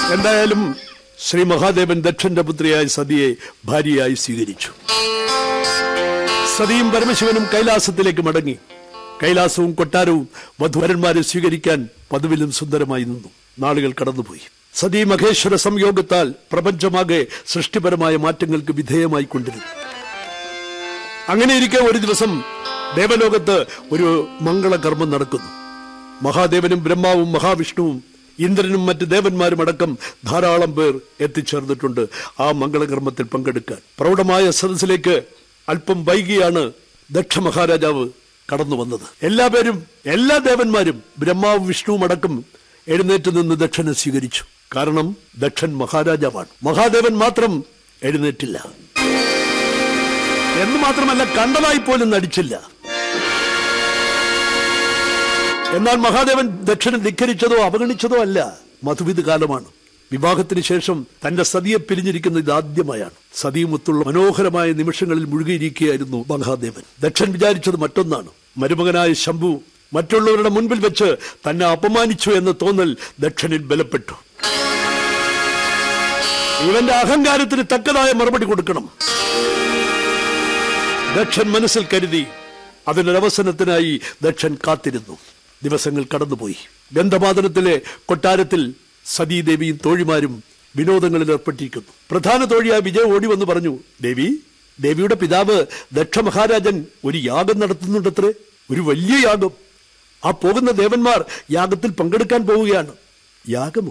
എന്തായാലും ശ്രീ മഹാദേവൻ ദക്ഷന്റെ പുത്രിയായ സതിയെ ഭാര്യയായി സ്വീകരിച്ചു സതിയും പരമശിവനും കൈലാസത്തിലേക്ക് മടങ്ങി കൈലാസവും കൊട്ടാരവും വധുവരന്മാരെ സ്വീകരിക്കാൻ പതിവിലും സുന്ദരമായി നിന്നു നാളുകൾ കടന്നുപോയി സതി മഹേശ്വര സംയോഗത്താൽ പ്രപഞ്ചമാകെ സൃഷ്ടിപരമായ മാറ്റങ്ങൾക്ക് വിധേയമായി കൊണ്ടിരുന്നു അങ്ങനെയിരിക്കെ ഒരു ദിവസം ദേവലോകത്ത് ഒരു മംഗളകർമ്മം നടക്കുന്നു മഹാദേവനും ബ്രഹ്മാവും മഹാവിഷ്ണുവും ഇന്ദ്രനും മറ്റ് ദേവന്മാരും അടക്കം ധാരാളം പേർ എത്തിച്ചേർന്നിട്ടുണ്ട് ആ മംഗളകർമ്മത്തിൽ പങ്കെടുക്കാൻ പ്രൗഢമായ സദസ്സിലേക്ക് അല്പം വൈകിയാണ് ദക്ഷ മഹാരാജാവ് കടന്നു വന്നത് എല്ലാ പേരും എല്ലാ ദേവന്മാരും ബ്രഹ്മാവും വിഷ്ണുവും അടക്കം എഴുന്നേറ്റ് നിന്ന് ദക്ഷനെ സ്വീകരിച്ചു കാരണം ദക്ഷൻ മഹാരാജാവാണ് മഹാദേവൻ മാത്രം എഴുന്നേറ്റില്ല എന്ന് മാത്രമല്ല കണ്ടതായി പോലും നടിച്ചില്ല എന്നാൽ മഹാദേവൻ ദക്ഷനെ ധിക്കരിച്ചതോ അവഗണിച്ചതോ അല്ല മധുവിധ കാലമാണ് വിവാഹത്തിന് ശേഷം തന്റെ സതിയെ പിരിഞ്ഞിരിക്കുന്നത് ഇതാദ്യമായാണ് സതിയുമൊത്തുള്ള മനോഹരമായ നിമിഷങ്ങളിൽ മുഴുകിയിരിക്കുകയായിരുന്നു മഹാദേവൻ ദക്ഷൻ വിചാരിച്ചത് മറ്റൊന്നാണ് മരുമകനായ ശംഭു മറ്റുള്ളവരുടെ മുൻപിൽ വെച്ച് തന്നെ അപമാനിച്ചു എന്ന തോന്നൽ ദക്ഷനിൽ ബലപ്പെട്ടു ഇവന്റെ അഹങ്കാരത്തിന് തക്കതായ മറുപടി കൊടുക്കണം ദക്ഷൻ മനസ്സിൽ കരുതി അതിനൊരവസരത്തിനായി ദക്ഷൻ കാത്തിരുന്നു ദിവസങ്ങൾ കടന്നുപോയി ഗന്ധപാതനത്തിലെ കൊട്ടാരത്തിൽ സതീദേവിയും തോഴിമാരും വിനോദങ്ങളിൽ ഏർപ്പെട്ടിരിക്കുന്നു പ്രധാന തോഴിയായ വിജയ ഓടി വന്ന് പറഞ്ഞു ദേവി ദേവിയുടെ പിതാവ് ദക്ഷ മഹാരാജൻ ഒരു യാഗം നടത്തുന്നുണ്ടത്രേ ഒരു വലിയ യാഗം ആ പോകുന്ന ദേവന്മാർ യാഗത്തിൽ പങ്കെടുക്കാൻ പോവുകയാണ് യാഗമോ